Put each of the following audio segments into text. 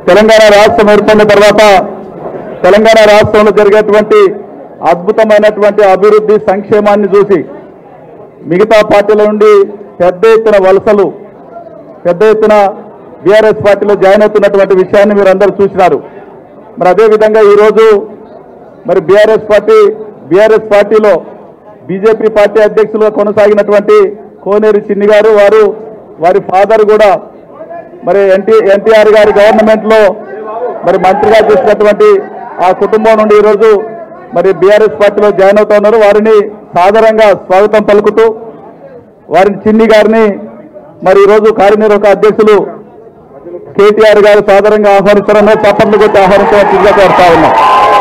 తెలంగాణ రాష్ట్రం ఏర్పడిన తర్వాత తెలంగాణ రాష్ట్రంలో జరిగేటువంటి అద్భుతమైనటువంటి అభివృద్ధి సంక్షేమాన్ని చూసి మిగతా పార్టీల నుండి పెద్ద ఎత్తున వలసలు పెద్ద ఎత్తున బీఆర్ఎస్ పార్టీలో జాయిన్ అవుతున్నటువంటి విషయాన్ని మీరు అందరూ చూసినారు మరి అదేవిధంగా ఈరోజు మరి బీఆర్ఎస్ పార్టీ బీఆర్ఎస్ పార్టీలో బీజేపీ పార్టీ అధ్యక్షులుగా కొనసాగినటువంటి కోనేరు చిన్ని గారు వారు వారి ఫాదర్ కూడా మరి ఎన్టీ ఎన్టీఆర్ గారి గవర్నమెంట్ లో మరి మంత్రిగా చేసినటువంటి ఆ కుటుంబం నుండి ఈరోజు మరి బీఆర్ఎస్ పార్టీలో జాయిన్ అవుతా ఉన్నారు వారిని సాదరంగా స్వాగతం పలుకుతూ వారిని చిన్ని గారిని మరి ఈరోజు కార్యనిర్వాహక అధ్యక్షులు కేటీఆర్ గారు సాదరంగా ఆహ్వానిస్తారన్న చప్పట్లు కొట్టి ఆహ్వానించడం కోరుతా ఉన్నాం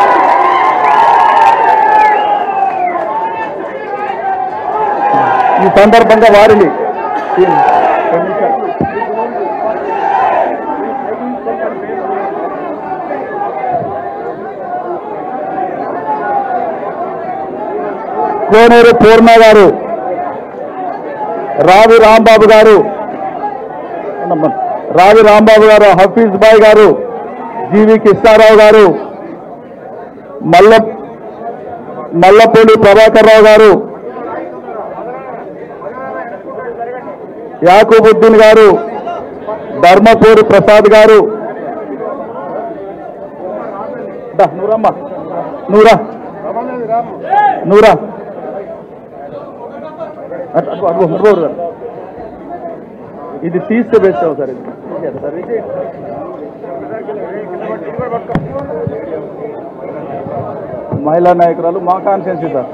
ఈ సందర్భంగా వారిని కోనేరు పూర్ణ గారు రావి రాంబాబు గారు రావి రాంబాబు గారు హఫీజ్ బాయ్ గారు జీవి కృష్ణారావు గారు మల్ల మల్లపూడి ప్రభాకర్ రావు గారు యాకూబుద్దీన్ గారు ధర్మపూరి ప్రసాద్ గారు దా, నూరమ్మ నూరా నూరా అటు, అటు, అటు, అటు, అటు, అటు. ఇది తీస్తే వేస్తావు సార్ ఇది తీసేయాలి సార్ ఇది. మహిళా నాయకురాలు మా కాన్ఫిడెన్స్ సార్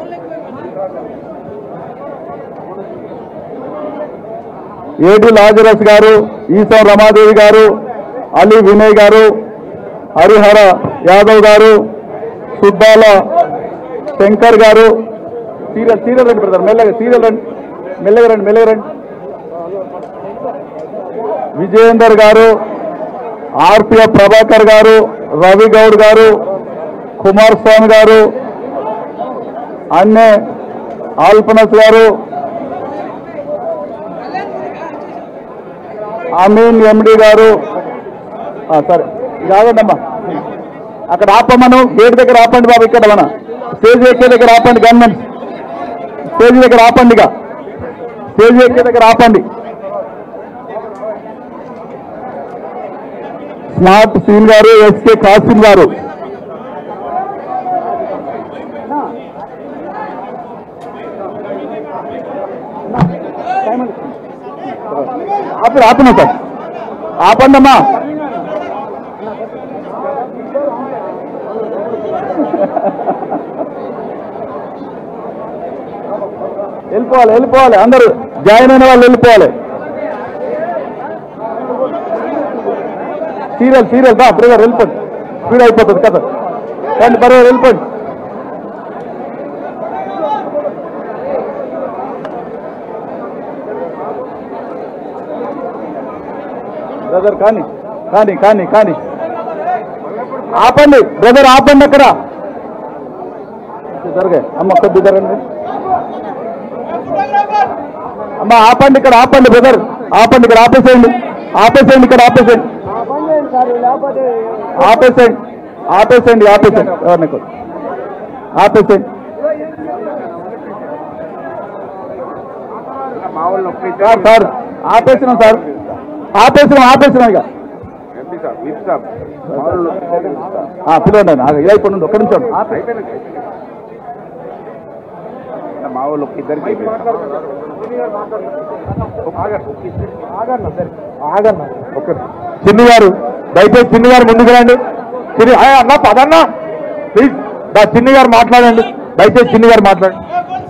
ఏడి లాజరస్ గారు ఈసం రమాదేవి గారు అలీ వినయ్ గారు హరిహర యాదవ్ గారు సుబ్బాల శంకర్ గారు సీరియల్ సీరియల్ రండి బ్రదర్ మెల్లగా సీరియల్ రండి మెల్లగా రండి మెల్లగా రండి విజయేందర్ గారు ఆర్పిఎఫ్ ప్రభాకర్ గారు రవి గౌడ్ గారు కుమారస్వామి గారు అన్నే ఆల్పనస్ గారు అమీన్ ఎండి గారు ఆ, సరే ఇది ఆగండమ్మా అక్కడ ఆపమ్మను గేట్ దగ్గర ఆపండి బాబు ఇక్కడ మన స్టేజ్ ఎక్కే దగ్గర ఆపండి గవర్నమెంట్ స్టేజ్ దగ్గర ఆపండి ఇక స్టేజ్ ఎక్కే దగ్గర ఆపండి స్మార్ట్ సీన్ గారు ఎస్కే కాసిం గారు ఆపి ఆపిన సార్ ఆపండమ్మా వెళ్ళిపోవాలి వెళ్ళిపోవాలి అందరూ జాయిన్ అయిన వాళ్ళు వెళ్ళిపోవాలి సీరియల్ సీరియల్ రా బ్రదర్ వెళ్ళిపోండి స్పీడ్ అయిపోతుంది కదా రండి బరో వెళ్ళిపోండి బ్రదర్ కానీ కానీ కానీ కానీ ఆపండి బ్రదర్ ఆపండి అక్కడ జరగే అమ్మ కొద్ది జరగండి అమ్మ ఆపండి ఇక్కడ ఆపండి బ్రదర్ ఆపండి ఇక్కడ ఆపేసేయండి ఆపేసేయండి ఇక్కడ ఆపేసేయండి ఆపేసేయండి ఆపేసేయండి ఆపేసేయండి ఎవరిని కొద్ది. ఆపేసేయండి సార్ సార్ ఆపేసినాం సార్ ఆపేసినాం ఆపేసినాం ఇక ఆ, పిలవండి ఆయన. ఆగ, ఇది అయిపోయింది ఒక్క నిమిషం ఆపే మా వాళ్ళు ఇద్దరికి చిన్ని గారు దయచేసి చిన్ని గారు ముందుకు రండి చిన్ని ఆ, అన్న పదన్నా ప్లీజ్ దా చిన్ని గారు మాట్లాడండి దయచేసి చిన్ని గారు మాట్లాడండి